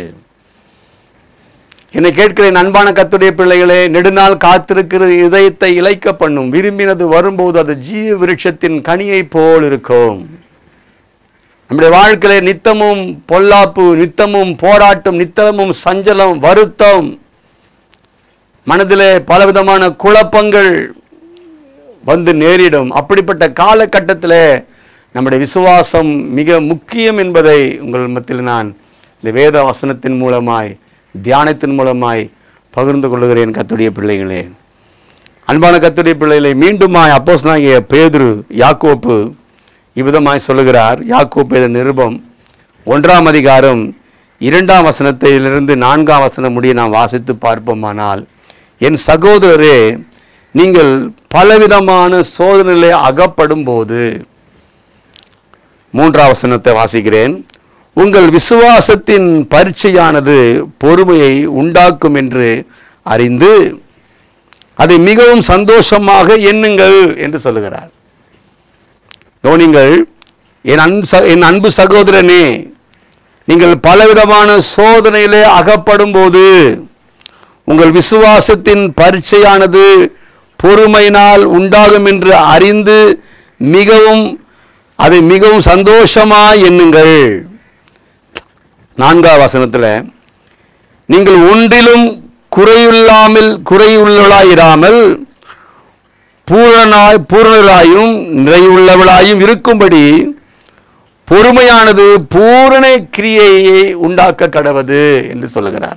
என்னை கேட்கிறேன் அன்பான கத்துடைய பிள்ளைகளே நெடுநாள் காத்திருக்கிற இதயத்தை இழைக்க பண்ணும் விரும்பினது வரும்போது அது ஜீவ விருட்சத்தின் கனியைப் போல் இருக்கும் நம்முடைய வாழ்க்கையில நித்தமும் பொல்லாப்பு நித்தமும் போராட்டம் நித்தமும் சஞ்சலம் வருத்தம் மனதிலே பலவிதமான குழப்பங்கள் வந்து நேரிடும் அப்படிப்பட்ட காலகட்டத்தில் நம்முடைய விசுவாசம் மிக முக்கியம் என்பதை உங்கள் மத்தியில் நான் இந்த வேத வசனத்தின் மூலமாய் தியானத்தின் மூலமாய் பகிர்ந்து கொள்கிறேன் கத்துடைய பிள்ளைகளே அன்பான கத்துடைய பிள்ளைகளை மீண்டுமாய் அப்போஸ் நாகிய பேதுரு யாக்கோப்பு இவ்விதமாய் சொல்லுகிறார் யாக்கோப்பு இதன் நிருபம் ஒன்றாம் அதிகாரம் இரண்டாம் வசனத்திலிருந்து நான்காம் வசனம் முடிய நாம் வாசித்து பார்ப்போமானால் என் சகோதரரே நீங்கள் பலவிதமான சோதனையிலே அகப்படும் போது மூன்றாம் வசனத்தை வாசிக்கிறேன் உங்கள் விசுவாசத்தின் பரீட்சையானது பொறுமையை உண்டாக்கும் என்று அறிந்து அதை மிகவும் சந்தோஷமாக எண்ணுங்கள் என்று சொல்லுகிறார் கவனிங்கள் என் அன்பு ச- என் அன்பு சகோதரனே நீங்கள் பலவிதமான சோதனையிலே அகப்படும் போது உங்கள் விசுவாசத்தின் பரீட்சையானது பொறுமையினால் உண்டாகும் என்று அறிந்து மிகவும் அதை மிகவும் சந்தோஷமாய் எண்ணுங்கள் நான்காம் வசனத்தில் நீங்கள் ஒன்றிலும் குறையில்லாமல் குறையுள்ளவளாயிராமல் பூரணாய் பூரணராயும் நிறைவுள்ளவளாயும் இருக்கும்படி பொறுமையானது பூரண கிரியையை உண்டாக்க கடவது என்று சொல்லுகிறார்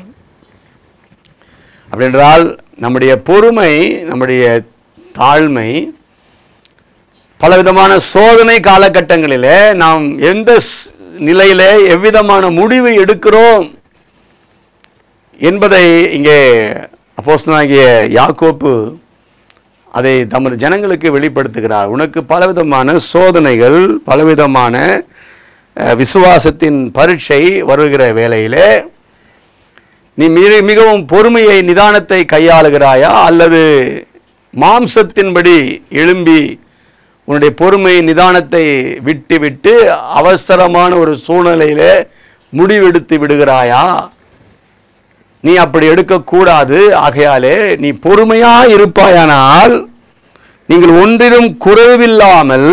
அப்படின்றால் நம்முடைய பொறுமை நம்முடைய தாழ்மை பலவிதமான சோதனை காலகட்டங்களிலே நாம் எந்த ஸ்- நிலையிலே எவ்விதமான முடிவு எடுக்கிறோம் என்பதை இங்கே அப்போஸ்தலனாகிய யாக்கோப்பு அதை தமது ஜனங்களுக்கு வெளிப்படுத்துகிறார் உனக்கு பலவிதமான சோதனைகள் பலவிதமான அஹ், விசுவாசத்தின் பரீட்சை வருகிற வேளையிலே நீ மிக மிகவும் பொறுமையை நிதானத்தை கையாளுகிறாயா அல்லது மாம்சத்தின்படி எழும்பி உன்னுடைய பொறுமை நிதானத்தை விட்டு விட்டு அவசரமான ஒரு சூழ்நிலையிலே முடிவெடுத்து விடுகிறாயா நீ அப்படி எடுக்கக்கூடாது ஆகையாலே நீ பொறுமையா இருப்பாயானால் நீங்கள் ஒன்றிலும் குறைவில்லாமல்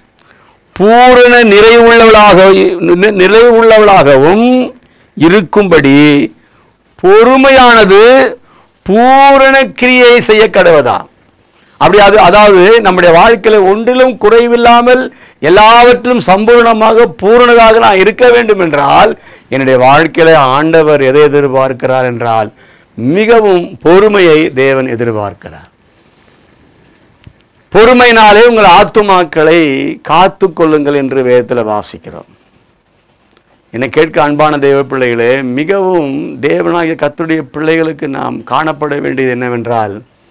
பூரண நிறைவுள்ளவளாக நிறைவுள்ளவளாகவும் இருக்கும்படி பொறுமையானது பூரண கிரியை செய்ய கடவுதா அப்படி அது அதாவது நம்முடைய வாழ்க்கையில ஒன்றிலும் குறைவில்லாமல் எல்லாவற்றிலும் சம்பூர்ணமாக பூரணதாக நான் இருக்க வேண்டும் என்றால் என்னுடைய வாழ்க்கையில ஆண்டவர் எதை எதிர்பார்க்கிறார் என்றால் மிகவும் பொறுமையை தேவன் எதிர்பார்க்கிறார் பொறுமையினாலே உங்கள் ஆத்துமாக்களை காத்து கொள்ளுங்கள் என்று வேதத்தில் வாசிக்கிறோம் என்னை கேட்க அன்பான தேவ பிள்ளைகளே மிகவும் தேவனாகிய கத்துடைய பிள்ளைகளுக்கு நாம் காணப்பட வேண்டியது என்னவென்றால்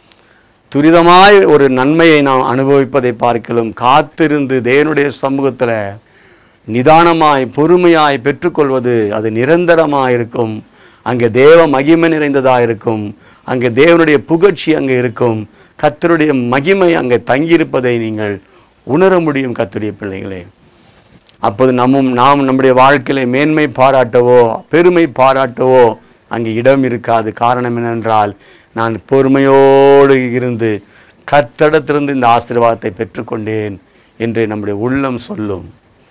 துரிதமாய் ஒரு நன்மையை நாம் அனுபவிப்பதை பார்க்கலும் காத்திருந்து தேவனுடைய சமூகத்தில் நிதானமாய் பொறுமையாய் பெற்றுக்கொள்வது அது நிரந்தரமாக இருக்கும் அங்கே தேவ மகிமை நிறைந்ததாக இருக்கும் அங்கே தேவனுடைய புகழ்ச்சி அங்கே இருக்கும் கத்தருடைய மகிமை அங்கே தங்கியிருப்பதை நீங்கள் உணர முடியும் கத்தருடைய பிள்ளைகளே அப்போது நம்மும் நாம் நம்முடைய வாழ்க்கையில மேன்மை பாராட்டவோ பெருமை பாராட்டவோ அங்கே இடம் இருக்காது காரணம் என்னென்றால் நான் பொறுமையோடு இருந்து கத்தடத்திலிருந்து இந்த ஆசீர்வாதத்தை பெற்றுக்கொண்டேன் என்று நம்முடைய உள்ளம் சொல்லும்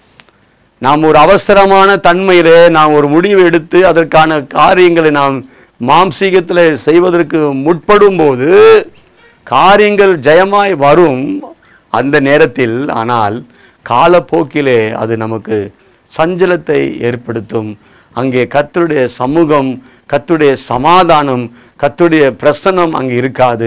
நாம் ஒரு அவசரமான தன்மையிலே நாம் ஒரு முடிவு எடுத்து அதற்கான காரியங்களை நாம் மாம்சீகத்தில் செய்வதற்கு முற்படும் போது காரியங்கள் ஜெயமாய் வரும் அந்த நேரத்தில் ஆனால் காலப்போக்கிலே அது நமக்கு சஞ்சலத்தை ஏற்படுத்தும் அங்கே கர்த்தருடைய சமூகம் கர்த்தருடைய சமாதானம் கர்த்தருடைய பிரசன்னம் அங்கே இருக்காது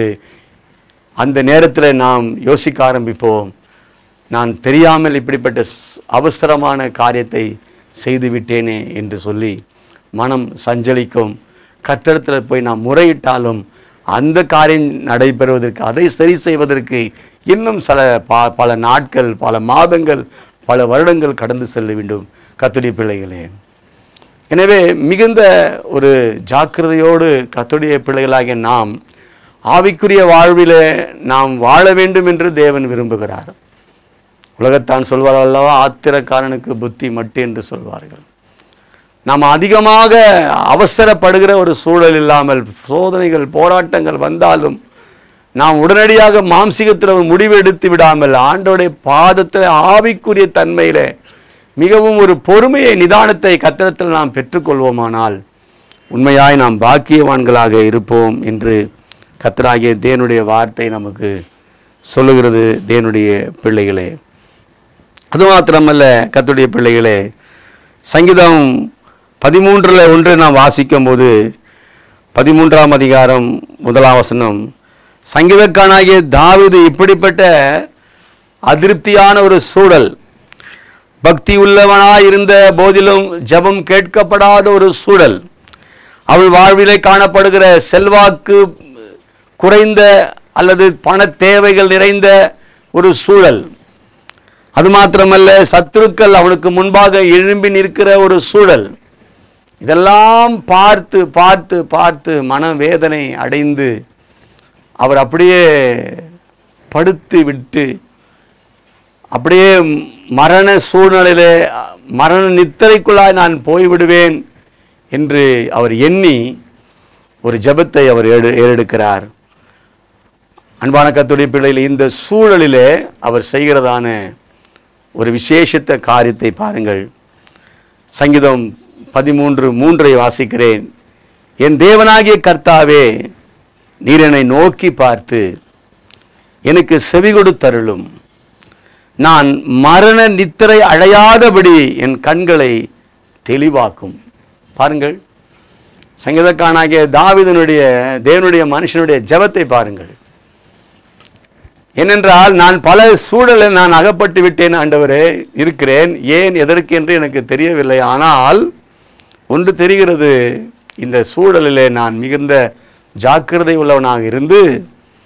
அந்த நேரத்தில் நாம் யோசிக்க ஆரம்பிப்போம் நான் தெரியாமல் இப்படிப்பட்ட ஸ்- அவசரமான காரியத்தை செய்து விட்டேனே என்று சொல்லி மனம் சஞ்சலிக்கும் கத்தடத்தில் போய் நாம் முறையிட்டாலும் அந்த காரியம் நடைபெறுவதற்கு அதை சரி செய்வதற்கு இன்னும் சில பா பல நாட்கள் பல மாதங்கள் பல வருடங்கள் கடந்து செல்ல வேண்டும் கத்துடைய பிள்ளைகளே எனவே மிகுந்த ஒரு ஜாக்கிரதையோடு கத்துடைய பிள்ளைகளாகிய நாம் ஆவிக்குரிய வாழ்விலே நாம் வாழ வேண்டும் என்று தேவன் விரும்புகிறார் உலகத்தான் சொல்வார்கள் அல்லவா ஆத்திரக்காரனுக்கு புத்தி மட்டு என்று சொல்வார்கள் நாம் அதிகமாக அவசரப்படுகிற ஒரு சூழல் இல்லாமல் சோதனைகள் போராட்டங்கள் வந்தாலும் நாம் உடனடியாக மாம்சிகத்தில் ஒரு முடிவு எடுத்து விடாமல் ஆண்டோடைய பாதத்தில் ஆவிக்குரிய தன்மையில மிகவும் ஒரு பொறுமையை நிதானத்தை கத்திரத்தில் நாம் பெற்றுக்கொள்வோமானால் உண்மையாய் நாம் பாக்கியவான்களாக இருப்போம் என்று கத்தராகிய தேவனுடைய வார்த்தை நமக்கு சொல்லுகிறது தேவனுடைய பிள்ளைகளே அது மாத்திரமல்ல கத்துடைய பிள்ளைகளே சங்கீதம் பதிமூன்றில் ஒன்று நாம் வாசிக்கும்போது பதிமூன்றாம் அதிகாரம் முதலாம் வசனம் சங்கீதக்கானாகிய தாவீது இப்படிப்பட்ட அதிருப்தியான ஒரு சூழல் பக்தி உள்ளவனாய் இருந்த போதிலும் ஜெபம் கேட்கப்படாத ஒரு சூழல் அவள் வாழ்விலே காணப்படுகிற செல்வாக்கு குறைந்த அல்லது பண தேவைகள் நிறைந்த ஒரு சூழல் அது மாத்திரமல்ல சத்துருக்கள் அவனுக்கு முன்பாக எழும்பி நிற்கிற ஒரு சூழல் இதெல்லாம் பார்த்து பார்த்து பார்த்து மனவேதனை அடைந்து அவர் அப்படியே படுத்து விட்டு அப்படியே மரண சூழ்நிலையிலே மரண நித்திரைக்குள்ளாய் நான் போய்விடுவேன் என்று அவர் எண்ணி ஒரு ஜெபத்தை அவர் ஏடு ஏறெடுக்கிறார் அன்பான கத்துடைய பிள்ளைகள் இந்த சூழலிலே அவர் செய்கிறதான ஒரு விசேஷித்த காரியத்தை பாருங்கள் சங்கீதம் பதிமூன்று மூன்றை வாசிக்கிறேன் என் தேவனாகிய கர்த்தாவே நீர் என்னை நோக்கி பார்த்து எனக்கு செவி கொடுத்தருளும் நான் மரண நித்திரை அடையாதபடி என் கண்களை தெளிவாக்கும் பாருங்கள் சங்கீதக்கானாகிய தாவீதனுடைய தேவனுடைய மனுஷனுடைய ஜெபத்தை பாருங்கள் ஏனென்றால் நான் பல சூழலில் நான் அகப்பட்டு விட்டேன் ஆண்டவரே இருக்கிறேன் ஏன் எதற்கு என்று எனக்கு தெரியவில்லை ஆனால் ஒன்று தெரிகிறது இந்த சூழலிலே நான் மிகுந்த ஜாக்கிரதை உள்ளவனாக இருந்து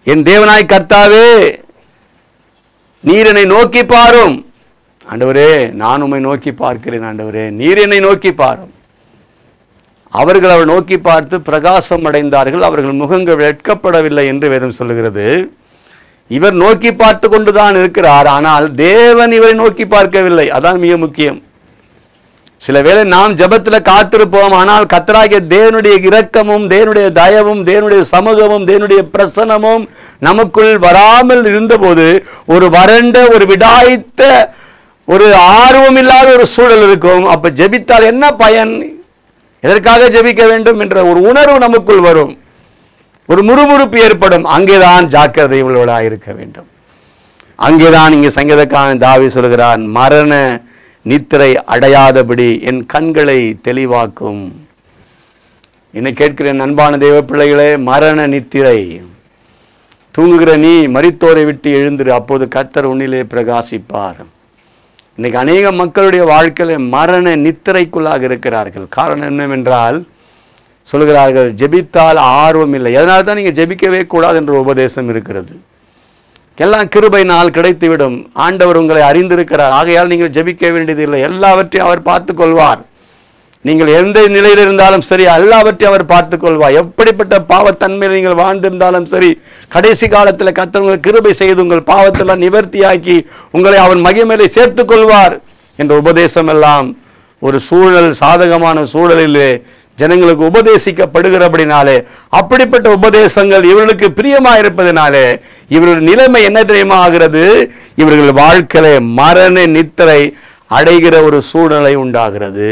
என் தேவனாய் கர்த்தாவே நீர் என்னை நோக்கி பாரும் ஆண்டவரே நான் உம்மை நோக்கி பார்க்கிறேன் ஆண்டவரே நீர் என்னை நோக்கி பாரும் அவர்கள் அவர் நோக்கி பார்த்து பிரகாசம் அடைந்தார்கள் அவர்கள் முகங்கள் வெட்கப்படவில்லை என்று வேதம் சொல்லுகிறது இவர் நோக்கி பார்த்து கொண்டுதான் இருக்கிறார் ஆனால் தேவன் இவரை நோக்கி பார்க்கவில்லை அதான் மிக முக்கியம் சில வேளை நாம் ஜெபத்துல காத்திருப்போம் ஆனால் கத்தராகிய தேவனுடைய இரக்கமும் தேவனுடைய தயவும் தேவனுடைய சமூகமும் தேவனுடைய பிரசனமும் நமக்குள் வராமல் இருந்தபோது ஒரு வறண்ட ஒரு விடாய்த்த ஒரு ஆர்வம் இல்லாத ஒரு சூழல் இருக்கும் அப்ப ஜெபித்தால் என்ன பயன் எதற்காக ஜெபிக்க வேண்டும் என்ற ஒரு உணர்வு நமக்குள் வரும் ஒரு முறுமுறுப்பு ஏற்படும் அங்கேதான் ஜாக்கிரதை உள்ளவளாக இருக்க வேண்டும் அங்கேதான் இங்கே சங்கீதக்காரன் தாவி சொல்கிறான் மரண நித்திரை அடையாதபடி என் கண்களை தெளிவாக்கும் என்னை கேட்கிறேன் அன்பான தேவ பிள்ளைகளே மரண நித்திரை தூங்குகிற நீ மரித்தோரை விட்டு எழுந்திரு அப்போது கர்த்தர் உன்னிலே பிரகாசிப்பார் இன்னைக்கு அநேக மக்களுடைய வாழ்க்கையில மரண நித்திரைக்குள்ளாக இருக்கிறார்கள் காரணம் என்னவென்றால் சொல்கிறார்கள் ஜெபித்தால் ஆர்வம் இல்லை அதனால தான் நீங்கள் ஜெபிக்கவே கூடாது என்ற உபதேசம் இருக்கிறது எல்லாம் கிருபை நாள் கிடைத்துவிடும் ஆண்டவர் உங்களை அறிந்திருக்கிறார் ஆகையால் நீங்கள் ஜெபிக்க வேண்டியதில்லை எல்லாவற்றையும் அவர் பார்த்துக் கொள்வார் நீங்கள் எந்த நிலையில் இருந்தாலும் சரி எல்லாவற்றையும் அவர் பார்த்துக் கொள்வார் எப்படிப்பட்ட பாவத்தன்மையில் நீங்கள் வாழ்ந்திருந்தாலும் சரி கடைசி காலத்தில் கர்த்தர் உங்களுக்கு கிருபை செய்து உங்கள் பாவத்தெல்லாம் நிவர்த்தியாக்கி உங்களை அவன் மகிமையிலே சேர்த்துக் கொள்வார் என்ற உபதேசம் எல்லாம் ஒரு சூழல் சாதகமான சூழலிலே ஜனங்களுக்கு உபதேசிக்கப்படுகிறபடினாலே அப்படிப்பட்ட உபதேசங்கள் இவர்களுக்கு பிரியமா இருப்பதனாலே இவர்கள் நிலைமை என்ன தெரியுமா ஆகிறது இவர்கள் வாழ்க்கையில மரண நித்திரை அடைகிற ஒரு சூழ்நிலை உண்டாகிறது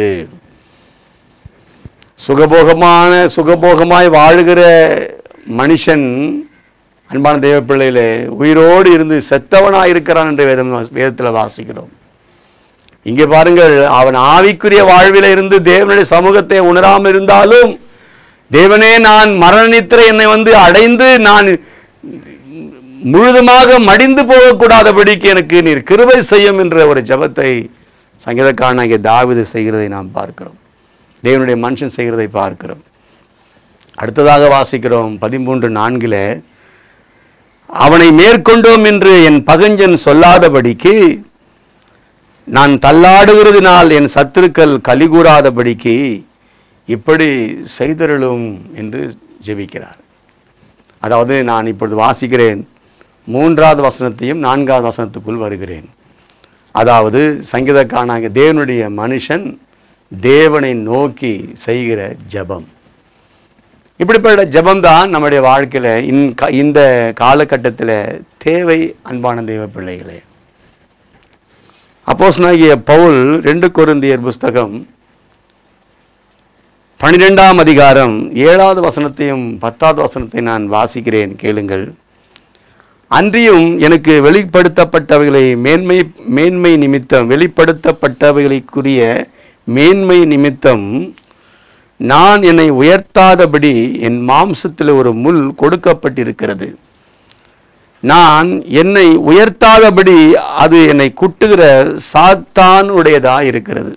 சுகபோகமான சுகபோகமாய் வாழுகிற மனுஷன் அன்பான தேவ பிள்ளையிலே உயிரோடு இருந்து செத்தவனாய் இருக்கிறான் என்று வேதம் வேதத்தில் வாசிக்கிறோம் இங்கே பாருங்கள் அவன் ஆவிக்குரிய வாழ்வில இருந்து தேவனுடைய சமூகத்தை உணராமல் இருந்தாலும் தேவனே நான் மரண நித்திரை என்னை வந்து அடைந்து நான் முழுதுமாக மடிந்து போகக்கூடாதபடிக்கு எனக்கு நீர் கிருபை செய்யும் என்ற ஒரு ஜெபத்தை சங்கீதக்காரனாகிய தாவீது செய்கிறதை நாம் பார்க்கிறோம் தேவனுடைய மனுஷன் செய்கிறதை பார்க்கிறோம் அடுத்ததாக வாசிக்கிறோம் பதிமூன்று நான்கில் அவனை மேற்கொண்டோம் என்று என் பகஞ்சன் சொல்லாதபடிக்கு நான் தள்ளாடுகிறதினால் என் சத்துருக்கள் கலிகூறாதபடிக்கு இப்படி செய்தருளும் என்று ஜெபிக்கிறார் அதாவது நான் இப்பொழுது வாசிக்கிறேன் மூன்றாவது வசனத்தையும் நான்காவது வசனத்துக்குள் வருகிறேன் அதாவது சங்கீதக்காரனாகிய தேவனுடைய மனுஷன் தேவனை நோக்கி செய்கிற ஜெபம் இப்படிப்பட்ட ஜெபம்தான் நம்முடைய வாழ்க்கையில் இன் க- இந்த காலகட்டத்தில் தேவை அன்பான தெய்வ பிள்ளைகளே அப்போஸ்தலனாகிய பவுல் ரெண்டு கொரிந்தியர் புஸ்தகம் பன்னிரெண்டாம் அதிகாரம் ஏழாவது வசனத்தையும் பத்தாவது வசனத்தை நான் வாசிக்கிறேன் கேளுங்கள் அன்றியும் எனக்கு வெளிப்படுத்தப்பட்டவைகளை மேன்மை மேன்மை நிமித்தம் வெளிப்படுத்தப்பட்டவைகளுக்குரிய மேன்மை நிமித்தம் நான் என்னை உயர்த்தாதபடி என் மாம்சத்தில் ஒரு முள் கொடுக்கப்பட்டிருக்கிறது நான் என்னை உயர்த்தாதபடி அது என்னை குட்டுகிற சாத்தானுடையதா இருக்கிறது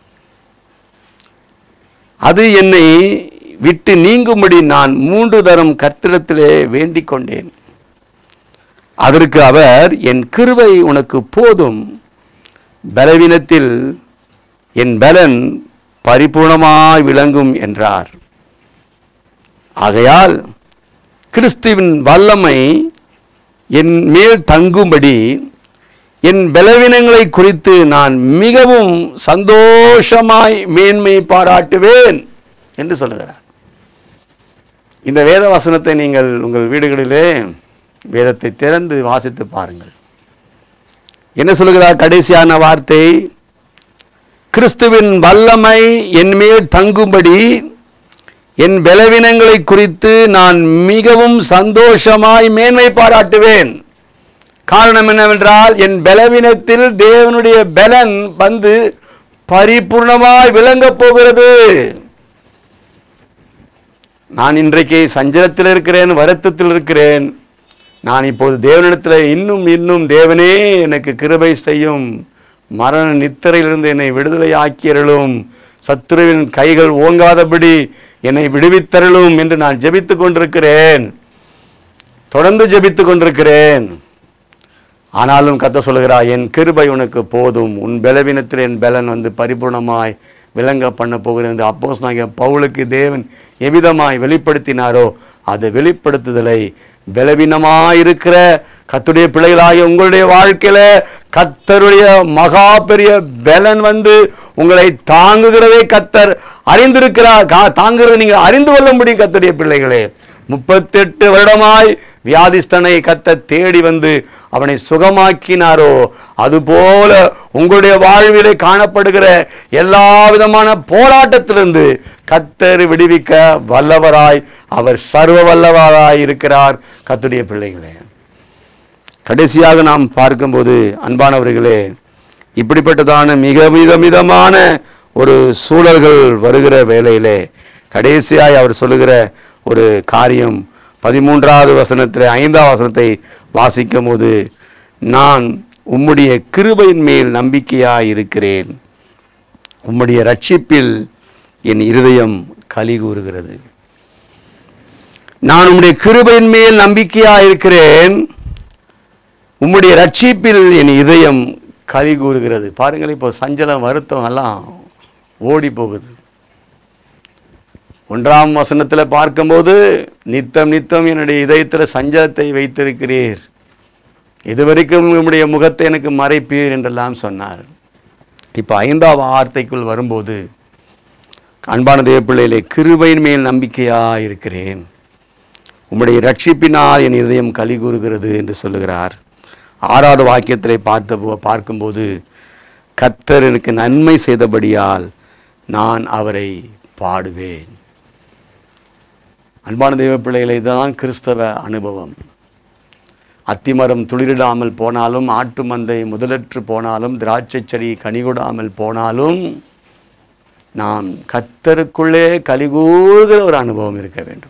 அது என்னை விட்டு நீங்கும்படி நான் மூன்று தரம் கர்த்தரிடத்திலே வேண்டிக் கொண்டேன் அதற்கு அவர் என் கிருபை உனக்கு போதும் பலவீனத்தில் என் பலன் பரிபூர்ணமாய் விளங்கும் என்றார் ஆகையால் கிறிஸ்துவின் வல்லமை என் மேல் தங்கும்படி என் பலவீனங்களை குறித்து நான் மிகவும் சந்தோஷமாய் மேன்மை பாராட்டுவேன் என்று சொல்லுகிறார் இந்த வேத வசனத்தை நீங்கள் உங்கள் வீடுகளிலே வேதத்தை திறந்து வாசித்து பாருங்கள் என்ன சொல்லுகிறார் கடைசியான வார்த்தை கிறிஸ்துவின் வல்லமை என் மேல் தங்கும்படி என் பலவீனங்களை குறித்து நான் மிகவும் சந்தோஷமாய் மேன்மை பாராட்டுவேன் காரணம் என்னவென்றால் என் பலவீனத்தில் தேவனுடைய பலன் வந்து பரிபூர்ணமாய் விளங்கப் போகிறது நான் இன்றைக்கு சஞ்சலத்தில் இருக்கிறேன் வருத்தத்தில் இருக்கிறேன் நான் இப்போது தேவனிடத்தில் இன்னும் இன்னும் தேவனே எனக்கு கிருபை செய்யும் மரண நித்திரையிலிருந்து என்னை விடுதலை ஆக்கியருளும் சத்துருவின் கைகள் ஓங்காதபடி என்னை விடுவித்தருளும் என்று நான் ஜெபித்துக் கொண்டிருக்கிறேன் தொடர்ந்து ஜெபித்து கொண்டிருக்கிறேன் ஆனாலும் கத்த சொல்லுகிறா என் கிருபை உனக்கு போதும் உன் பலவீனத்தில் என் பலன் வந்து பரிபூர்ணமாய் விளங்க பண்ண போகிறது அப்போஸ் நாங்கள் பவுலுக்கு தேவன் எவ்விதமாய் வெளிப்படுத்தினாரோ அதை வெளிப்படுத்துதலை பலவீனமாயிருக்கிற கத்துடைய பிள்ளைகளாகிய உங்களுடைய வாழ்க்கையில கத்தருடைய மகா பெரிய பலன் வந்து உங்களை தாங்குகிறதை கத்தர் அறிந்திருக்கிறார் கா- தாங்குகிறதை நீங்கள் அறிந்து கொள்ள முடியும் கத்தருடைய பிள்ளைகளே முப்பத்தெட்டு வருடமாய் வியாதிஸ்தனை கத்த தேடி வந்து அவனை சுகமாக்கினாரோ அதுபோல உங்களுடைய வாழ்விலே காணப்படுகிற எல்லா விதமான போராட்டத்திலிருந்து கத்தர் விடுவிக்க வல்லவராய் அவர் சர்வ வல்லவராய் இருக்கிறார் கத்துடைய பிள்ளைகளே கடைசியாக நாம் பார்க்கும்போது அன்பானவர்களே இப்படிப்பட்டதான மிக மிக மிதமான ஒரு சூழல்கள் வருகிற வேளையிலே கடைசியாய் அவர் சொல்லுகிற ஒரு காரியம் பதிமூன்றாவது வசனத்தில் ஐந்தாவது வசனத்தை வாசிக்கும் போது நான் உம்முடைய கிருபையின் மேல் நம்பிக்கையாய் இருக்கிறேன் உம்முடைய ரட்சிப்பில் என் இருதயம் கலி கூறுகிறது நான் உம்முடைய கிருபையின் மேல் நம்பிக்கையாய் இருக்கிறேன் உம்முடைய ரட்சிப்பில் என் இதயம் களி கூறுகிறது பாருங்கள் இப்போ சஞ்சலம் வருத்தம் எல்லாம் ஓடி போகுது ஒன்றாம் வசனத்தில் பார்க்கும்போது நித்தம் நித்தம் என்னுடைய இதயத்தில் சஞ்சலத்தை வைத்திருக்கிறீர் இதுவரைக்கும் உம்முடைய முகத்தை எனக்கு மறைப்பீர் என்றெல்லாம் சொன்னார் இப்போ ஐந்தாவது வார்த்தைக்குள் வரும்போது அன்பான தேவப்பிள்ளையிலே கிருபையின் மேல் நம்பிக்கையாக இருக்கிறேன் உம்முடைய ரட்சிப்பினால் என் இதயம் களி கூறுகிறது என்று சொல்லுகிறார் ஆறாவது வாக்கியத்திலே பார்த்த போ- பார்க்கும்போது கர்த்தர் எனக்கு நன்மை செய்தபடியால் நான் அவரை பாடுவேன் அன்பான தெய்வ பிள்ளைகளை இதுதான் கிறிஸ்தவ அனுபவம் அத்திமரம் துளிரிடாமல் போனாலும் ஆட்டு மந்தை முதலற்று போனாலும் திராட்சை செடி கனிகொடாமல் போனாலும் நாம் கத்தருக்குள்ளே கலிகூறுகிற ஒரு அனுபவம் இருக்க வேண்டும்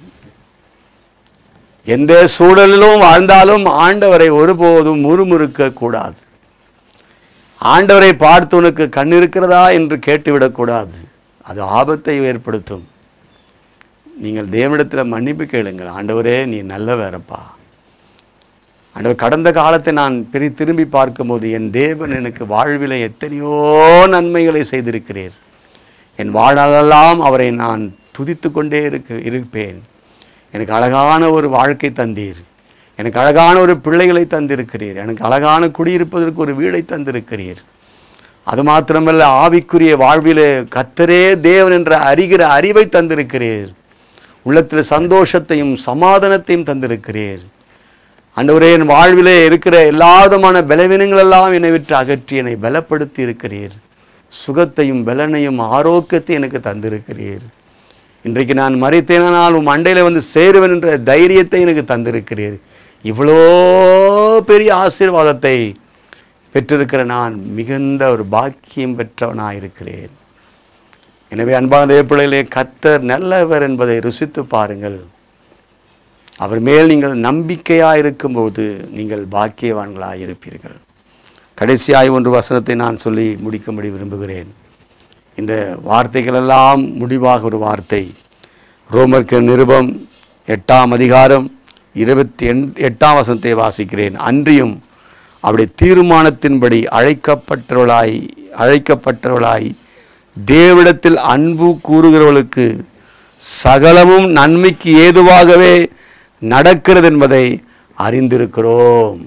எந்த சூழலிலும் வாழ்ந்தாலும் ஆண்டவரை ஒருபோதும் முறுமுறுக்க கூடாது ஆண்டவரை பார்த்து உனக்கு கண் இருக்கிறதா என்று கேட்டுவிடக்கூடாது அது ஆபத்தை ஏற்படுத்தும் நீங்கள் தேவனிடத்தில் மன்னிப்பு கேளுங்கள் ஆண்டவரே நீ நல்லவரப்பா ஆண்டவர் கடந்த காலத்தை நான் பிரி திரும்பி பார்க்கும்போது என் தேவன் எனக்கு வாழ்விலே எத்தனையோ நன்மைகளை செய்திருக்கிறீர் என் வாழ்நாளெல்லாம் அவரை நான் துதித்து கொண்டே இருக்க இருப்பேன் எனக்கு அழகான ஒரு வாழ்க்கை தந்தீர் எனக்கு அழகான ஒரு பிள்ளைகளை தந்திருக்கிறீர் எனக்கு அழகான குடியிருப்பதற்கு ஒரு வீடை தந்திருக்கிறீர் அது மாத்திரமல்ல ஆவிக்குரிய வாழ்விலே கத்தரே தேவன் என்ற அறிகிற அறிவை தந்திருக்கிறீர் உள்ளத்தில் சந்தோஷத்தையும் சமாதானத்தையும் தந்திருக்கிறீர் ஆண்டவரே என் வாழ்விலே இருக்கிற எல்லா விதமான பலவீனங்கள் எல்லாம் என்னை விட்டு அகற்றி என்னை பலப்படுத்தி இருக்கிறீர் சுகத்தையும் பலனையும் ஆரோக்கியத்தையும் எனக்கு தந்திருக்கிறீர் இன்றைக்கு நான் மறித்தேனால் உம் அண்டையில் வந்து சேருவேன் என்ற தைரியத்தை எனக்கு தந்திருக்கிறீர் இவ்வளோ பெரிய ஆசீர்வாதத்தை பெற்றிருக்கிற நான் மிகுந்த ஒரு பாக்கியம் பெற்றவனாக இருக்கிறேன் எனவே அன்பான தேவப்பிள்ளைகளே கத்தர் நல்லவர் என்பதை ருசித்து பாருங்கள் அவர் மேல் நீங்கள் நம்பிக்கையாக இருக்கும்போது நீங்கள் பாக்கியவான்களாக இருப்பீர்கள் கடைசியாய் ஒன்று வசனத்தை நான் சொல்லி முடிக்கும்படி விரும்புகிறேன் இந்த வார்த்தைகளெல்லாம் முடிவாக ஒரு வார்த்தை ரோமர்க்கு நிருபம் எட்டாம் அதிகாரம் இருபத்தி எண் எட்டாம் வசனத்தை வாசிக்கிறேன் அன்றியும் அவருடைய தீர்மானத்தின்படி அழைக்கப்பட்டவர்களாய் அழைக்கப்பட்டவர்களாய் தேவிடத்தில் அன்பு கூறுகிறவர்களுக்கு சகலமும் நன்மைக்கு ஏதுவாகவே நடக்கிறது என்பதை அறிந்திருக்கிறோம்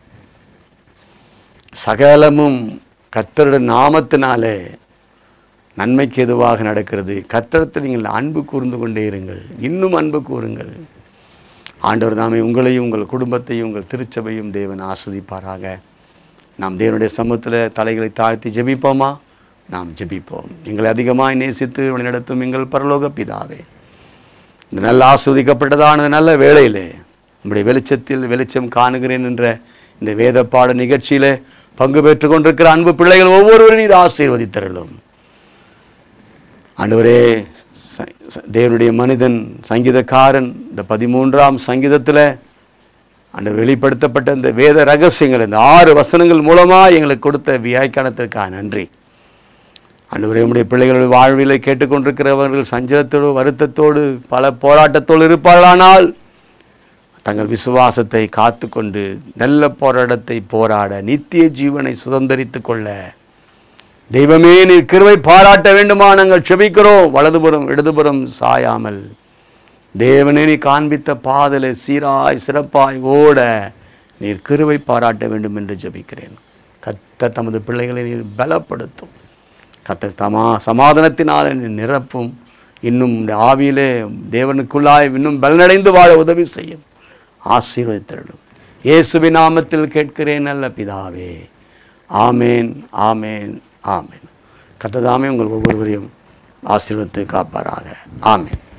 சகலமும் கத்தருடைய நாமத்தினாலே நன்மைக்கு எதுவாக நடக்கிறது கத்தரத்தில் நீங்கள் அன்பு கூர்ந்து கொண்டே இருங்கள் இன்னும் அன்பு கூறுங்கள் ஆண்டவர் தாமே உங்களையும் உங்கள் குடும்பத்தையும் உங்கள் திருச்சபையும் தேவன் ஆஸ்வதிப்பாராக நாம் தேவனுடைய சமூகத்தில் தலைகளை தாழ்த்தி ஜெபிப்போமா நாம் ஜெபிப்போம் எங்களை அதிகமாக நேசித்து வழிநடத்தும் எங்கள் பரலோக பிதாவே இந்த நல்ல ஆஸ்வதிக்கப்பட்டதான இந்த நல்ல வேளையிலே நம்முடைய வெளிச்சத்தில் வெளிச்சம் காணுகிறேன் என்ற இந்த வேத பாட நிகழ்ச்சியிலே பங்கு பெற்றுக் கொண்டிருக்கிற அன்பு பிள்ளைகள் ஒவ்வொருவரும் நீர் ஆசீர்வதித்தரலும் ஆண்டவரே ச- ச- தேவனுடைய மனிதன் சங்கீதக்காரன் இந்த பதிமூன்றாம் சங்கீதத்தில் அந்த வெளிப்படுத்தப்பட்ட இந்த வேத ரகசியங்கள் இந்த ஆறு வசனங்கள் மூலமாக எங்களுக்கு கொடுத்த வியாக்கியானத்திற்காக நன்றி ஆண்டவரே உம்முடைய பிள்ளைகள் வாழ்விலை கேட்டுக்கொண்டிருக்கிறவர்கள் சஞ்சலத்தோடு வருத்தத்தோடு பல போராட்டத்தோடு இருப்பார்களானால் தங்கள் விசுவாசத்தை காத்துக்கொண்டு நல்ல போராட்டத்தை போராட நித்திய ஜீவனை சுதந்தரித்து கொள்ள தெய்வமே நீர் கிருவை பாராட்ட வேண்டுமா நாங்கள் செபிக்கிறோம் வலதுபுறம் இடதுபுறம் சாயாமல் தேவனே நீ காண்பித்த பாதலை சீராய் சிறப்பாய் ஓட நீர் கிருவை பாராட்ட வேண்டும் என்று ஜெபிக்கிறேன் கத்த தமது பிள்ளைகளை நீர் பலப்படுத்தும் கத்த தமா சமாதானத்தினால் என்னை நிரப்பும் இன்னும் இந்த ஆவியிலே தேவனுக்குள்ளாய் இன்னும் பலனடைந்து வாழ உதவி செய்யும் ஆசீர்வதித்திரடும் இயேசுவின் நாமத்தில் கேட்கிறேன் நல்ல பிதாவே ஆமேன் ஆமேன் ஆமேன் கத்ததாமே உங்கள் ஒவ்வொருவரையும் ஆசீர்வதித்து காப்பாராக ஆமேன்